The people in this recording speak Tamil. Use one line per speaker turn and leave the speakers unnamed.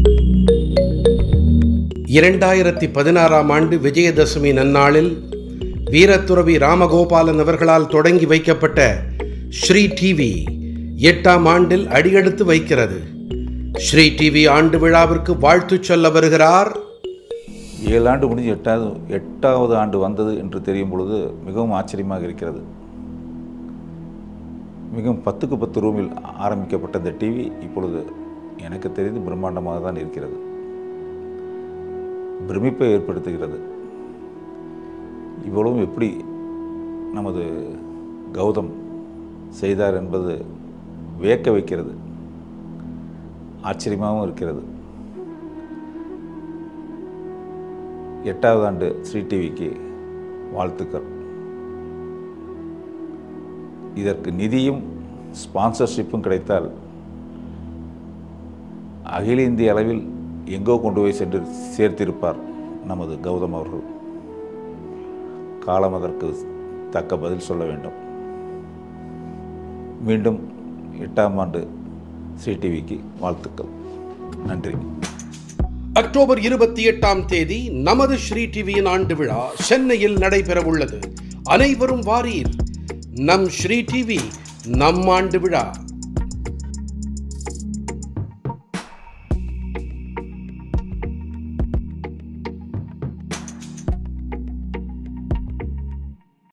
இரண்டாயிரத்தி பதினாறாம் ஆண்டு விஜயதசமி நன்னாளில் வீரத்துறவி ராமகோபாலன் அவர்களால் தொடங்கி வைக்கப்பட்ட ஸ்ரீ டிவி எட்டாம் ஆண்டில் அடியெடுத்து வைக்கிறது ஸ்ரீ டிவி ஆண்டு விழாவிற்கு வாழ்த்து சொல்ல வருகிறார்
ஏழு ஆண்டு முடிஞ்சு எட்டாவது எட்டாவது ஆண்டு வந்தது என்று தெரியும் பொழுது மிகவும் ஆச்சரியமாக இருக்கிறது மிகவும் பத்துக்கு பத்து ரூமில் ஆரம்பிக்கப்பட்ட இந்த டிவி இப்பொழுது எனக்கு தெரிந்து பிரம்மாண்டமாக தான் இருக்கிறது பிரமிப்பை ஏற்படுத்துகிறது இவ்வளவும் எப்படி நமது கௌதம் செய்தார் என்பது வியக்க வைக்கிறது ஆச்சரியமாகவும் இருக்கிறது எட்டாவது ஆண்டு ஸ்ரீ டிவிக்கு வாழ்த்துக்கள் இதற்கு நிதியும் ஸ்பான்சர்ஷிப்பும் கிடைத்தால் அகில இந்திய அளவில் எங்கோ கொண்டு போய் சென்று சேர்த்திருப்பார் நமது கௌதம் அவர்கள் காலம் அதற்கு தக்க பதில் சொல்ல வேண்டும் மீண்டும் எட்டாம் ஆண்டு ஸ்ரீ டிவிக்கு வாழ்த்துக்கள் நன்றி
அக்டோபர் இருபத்தி எட்டாம் தேதி நமது ஸ்ரீ டிவியின் ஆண்டு விழா சென்னையில் நடைபெறவுள்ளது அனைவரும் வாரீர் நம் ஸ்ரீ டிவி நம் ஆண்டு விழா